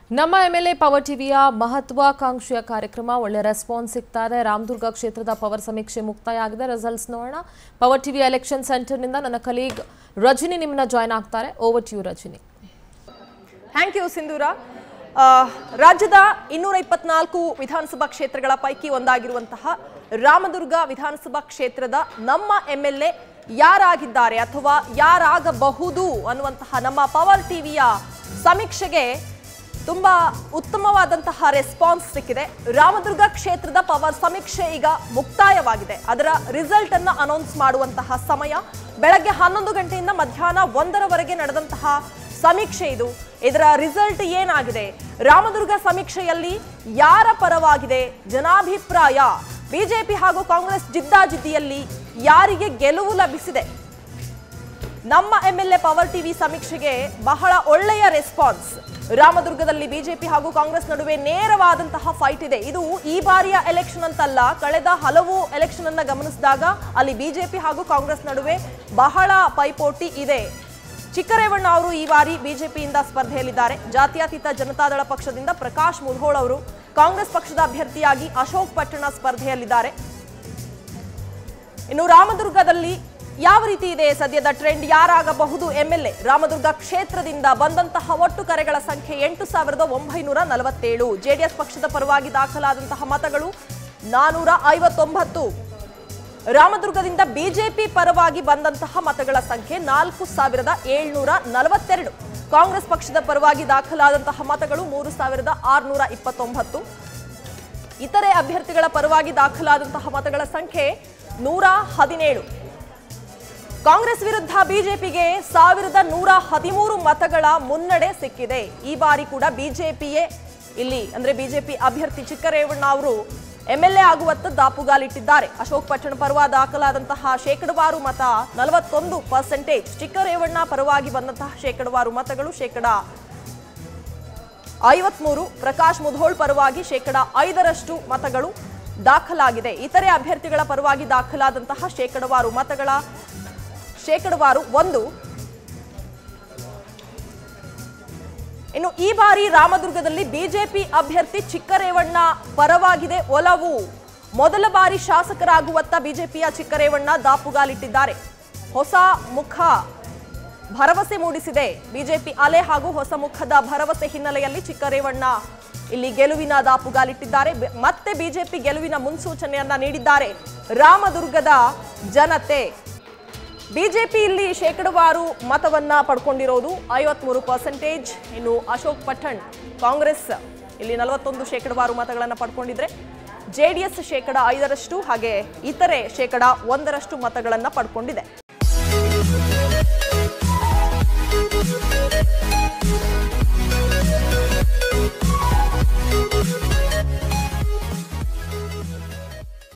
ನಮ್ಮ M L A power ಟಿವಿಯ ಮಹತ್ವಾಕಾಂಕ್ಷೆಯ ಕಾರ್ಯಕ್ರಮ ಒಳ್ಳೆ ರೆಸ್ಪಾನ್ಸ್ ಸಿಗ್ತಾ ಇದೆ ರಾಮದುರ್ಗ ಕ್ಷೇತ್ರದ ಪವರ್ ಸಮೀಕ್ಷೆ ಮುಕ್ತಾಯ ಆಗಿದೆ ರಿಸಲ್ಟ್ಸ್ ನೋಡೋಣ ಪವರ್ ಟಿವಿ ಎಲೆಕ್ಷನ್ ಸೆಂಟರ್ನಿಂದ ನನ್ನ ಕಲೀಗ್ ರಜನಿ ನಿಮ್ಮನ್ನ ಜಾಯ್ನ್ ಆಗ್ತಾರೆ over to you Rajani thank you Sindhura ಆ, ರಾಜ್ಯದ ಇನ್ನೂರ ಇಪ್ಪತ್ನಾಲ್ಕು ವಿಧಾನಸಭಾ ಕ್ಷೇತ್ರಗಳ ಪೈಕಿ ಒಂದಾಗಿರುವಂತಹ ರಾಮದುರ್ಗ ವಿಧಾನಸಭಾ ಕ್ಷೇತ್ರದ ನಮ್ಮ ಎಂ ಎಲ್ ಎ ಯಾರಾಗಿದ್ದಾರೆ ಅಥವಾ ಯಾರಾಗಬಹುದು ಅನ್ನುವಂತಹ ನಮ್ಮ ಪವರ್ ಟಿವಿಯ ಸಮೀಕ್ಷೆಗೆ ತುಂಬಾ ಉತ್ತಮವಾದಂತಹ ರೆಸ್ಪಾನ್ಸ್ ಸಿಕ್ಕಿದೆ ರಾಮದುರ್ಗ ಕ್ಷೇತ್ರದ ಪವರ್ ಸಮೀಕ್ಷೆ ಈಗ ಮುಕ್ತಾಯವಾಗಿದೆ ಅದರ ರಿಸಲ್ಟ್ ಅನ್ನ ಅನೌನ್ಸ್ ಮಾಡುವಂತಹ ಸಮಯ ಬೆಳಗ್ಗೆ ಹನ್ನೊಂದು ಗಂಟೆಯಿಂದ ಮಧ್ಯಾಹ್ನ ಒಂದರವರೆಗೆ ನಡೆದಂತಹ ಸಮೀಕ್ಷೆ ಇದು ಇದರ ರಿಸಲ್ಟ್ ಏನಾಗಿದೆ ರಾಮದುರ್ಗ ಸಮೀಕ್ಷೆಯಲ್ಲಿ ಯಾರ ಪರವಾಗಿದೆ ಜನಾಭಿಪ್ರಾಯ ಬಿಜೆಪಿ ಹಾಗೂ ಕಾಂಗ್ರೆಸ್ ಜಿದ್ದಾಜಿದ್ದಿಯಲ್ಲಿ ಯಾರಿಗೆ ಗೆಲುವು ಲಭಿಸಿದೆ ನಮ್ಮ M L A power TV ಸಮೀಕ್ಷೆಗೆ ಬಹಳ ಒಳ್ಳೆಯ ರೆಸ್ಪಾನ್ಸ್ ರಾಮದುರ್ಗದಲ್ಲಿ ಬಿಜೆಪಿ ಹಾಗೂ ಕಾಂಗ್ರೆಸ್ ನಡುವೆ ನೇರವಾದಂತಹ ಫೈಟ್ ಇದೆ ಇದು ಈ ಬಾರಿಯ ಎಲೆಕ್ಷನ್ ಅಂತಲ್ಲ ಕಳೆದ ಹಲವು ಎಲೆಕ್ಷನ್ ಅನ್ನ ಗಮನಿಸಿದಾಗ ಅಲ್ಲಿ ಬಿಜೆಪಿ ಹಾಗೂ ಕಾಂಗ್ರೆಸ್ ನಡುವೆ ಬಹಳ ಪೈಪೋಟಿ ಇದೆ ಚಿಕ್ಕರೇವಣ್ಣ ಅವರು ಈ ಬಾರಿ ಬಿಜೆಪಿಯಿಂದ ಸ್ಪರ್ಧೆಯಲ್ಲಿದ್ದಾರೆ ಜಾತ್ಯತೀತ ಜನತಾದಳ ಪಕ್ಷದಿಂದ ಪ್ರಕಾಶ್ ಮುಧೋಳ್ ಅವರು ಕಾಂಗ್ರೆಸ್ ಪಕ್ಷದ ಅಭ್ಯರ್ಥಿಯಾಗಿ ಅಶೋಕ್ ಪಟ್ಟಣ ಸ್ಪರ್ಧೆಯಲ್ಲಿದ್ದಾರೆ ಇನ್ನು ರಾಮದುರ್ಗದಲ್ಲಿ ಯಾವ ರೀತಿ ಇದೆ ಸದ್ಯದ ಟ್ರೆಂಡ್ ಯಾರಾಗಬಹುದು ಎಂಎಲ್ಎ ರಾಮದುರ್ಗ ಕ್ಷೇತ್ರದಿಂದ ಬಂದಂತಹ ಒಟ್ಟು ಕರೆಗಳ ಸಂಖ್ಯೆ ಎಂಟು ಸಾವಿರದ ಒಂಬೈನೂರ ನಲವತ್ತೇಳು ಜೆಡಿಎಸ್ ಪಕ್ಷದ ಪರವಾಗಿ ದಾಖಲಾದಂತಹ ಮತಗಳು ನಾನೂರ ಐವತ್ತೊಂಬತ್ತು ರಾಮದುರ್ಗದಿಂದ ಬಿಜೆಪಿ ಪರವಾಗಿ ಬಂದಂತಹ ಮತಗಳ ಸಂಖ್ಯೆ ನಾಲ್ಕು ಸಾವಿರದ ಏಳ್ನೂರ ನಲವತ್ತೆರಡು ಕಾಂಗ್ರೆಸ್ ಪಕ್ಷದ ಪರವಾಗಿ ದಾಖಲಾದಂತಹ ಮತಗಳು ಮೂರು ಸಾವಿರದ ಆರುನೂರ ಇಪ್ಪತ್ತೊಂಬತ್ತು ಇತರೆ ಅಭ್ಯರ್ಥಿಗಳ ಪರವಾಗಿ ದಾಖಲಾದಂತಹ ಮತಗಳ ಸಂಖ್ಯೆ ನೂರ ಹದಿನೇಳು ಕಾಂಗ್ರೆಸ್ ವಿರುದ್ಧ ಬಿಜೆಪಿಗೆ ಸಾವಿರದ ನೂರ ಹದಿಮೂರು ಮತಗಳ ಮುನ್ನಡೆ ಸಿಕ್ಕಿದೆ ಈ ಬಾರಿ ಕೂಡ ಬಿಜೆಪಿಯೇ ಇಲ್ಲಿ ಅಂದ್ರೆ ಬಿಜೆಪಿ ಅಭ್ಯರ್ಥಿ ಚಿಕ್ಕರೇವಣ್ಣ ಅವರು ಎಂಎಲ್ಎ ಆಗುವತ್ತ ದಾಪುಗಾಲಿಟ್ಟಿದ್ದಾರೆ ಅಶೋಕ್ ಪಟ್ಟಣ ಪರವಾಗಿ ದಾಖಲಾದಂತಹ ಶೇಕಡವಾರು ಮತ ನಲವತ್ತೊಂದು ಪರ್ಸೆಂಟೇಜ್ ಚಿಕ್ಕರೇವಣ್ಣ ಪರವಾಗಿ ಬಂದಂತಹ ಶೇಕಡವಾರು ಮತಗಳು ಶೇಕಡ ಐವತ್ಮೂರು ಪ್ರಕಾಶ್ ಮುಧೋಳ್ ಪರವಾಗಿ ಶೇಕಡ ಐದರಷ್ಟು ಮತಗಳು ದಾಖಲಾಗಿದೆ ಇತರೆ ಅಭ್ಯರ್ಥಿಗಳ ಪರವಾಗಿ ದಾಖಲಾದಂತಹ ಶೇಕಡವಾರು ಮತಗಳ ಶೇಕಡವಾರು ಒಂದು ಇನ್ನು ಈ ಬಾರಿ ರಾಮದುರ್ಗದಲ್ಲಿ ಬಿಜೆಪಿ ಅಭ್ಯರ್ಥಿ ಚಿಕ್ಕರೇವಣ್ಣ ಪರವಾಗಿದೆ ಒಲವು ಮೊದಲ ಬಾರಿ ಶಾಸಕರಾಗುವತ್ತ ಬಿಜೆಪಿಯ ಚಿಕ್ಕರೇವಣ್ಣ ದಾಪುಗಾಲಿಟ್ಟಿದ್ದಾರೆ ಹೊಸ ಮುಖ ಭರವಸೆ ಮೂಡಿಸಿದೆ ಬಿಜೆಪಿ ಅಲೆ ಹಾಗೂ ಹೊಸ ಮುಖದ ಭರವಸೆ ಹಿನ್ನೆಲೆಯಲ್ಲಿ ಚಿಕ್ಕರೇವಣ್ಣ ಇಲ್ಲಿ ಗೆಲುವಿನ ದಾಪುಗಾಲಿಟ್ಟಿದ್ದಾರೆ ಬೆ- ಮತ್ತೆ ಬಿಜೆಪಿ ಗೆಲುವಿನ ಮುನ್ಸೂಚನೆಯನ್ನ ನೀಡಿದ್ದಾರೆ ರಾಮದುರ್ಗದ ಜನತೆ ಬಿಜೆಪಿ ಇಲ್ಲಿ ಶೇಕಡವಾರು ಮತವನ್ನ ಪಡ್ಕೊಂಡಿರೋದು ಐವತ್ಮೂರು ಪರ್ಸೆಂಟೇಜ್ ಇನ್ನು ಅಶೋಕ್ ಪಠಣ್ ಕಾಂಗ್ರೆಸ್ ಇಲ್ಲಿ ನಲವತ್ತೊಂದು ಶೇಕಡವಾರು ಮತಗಳನ್ನು ಪಡ್ಕೊಂಡಿದ್ರೆ ಜೆಡಿಎಸ್ ಶೇಕಡ ಐದರಷ್ಟು ಹಾಗೆ ಇತರೆ ಶೇಕಡ ಒಂದರಷ್ಟು ಮತಗಳನ್ನು ಪಡ್ಕೊಂಡಿದೆ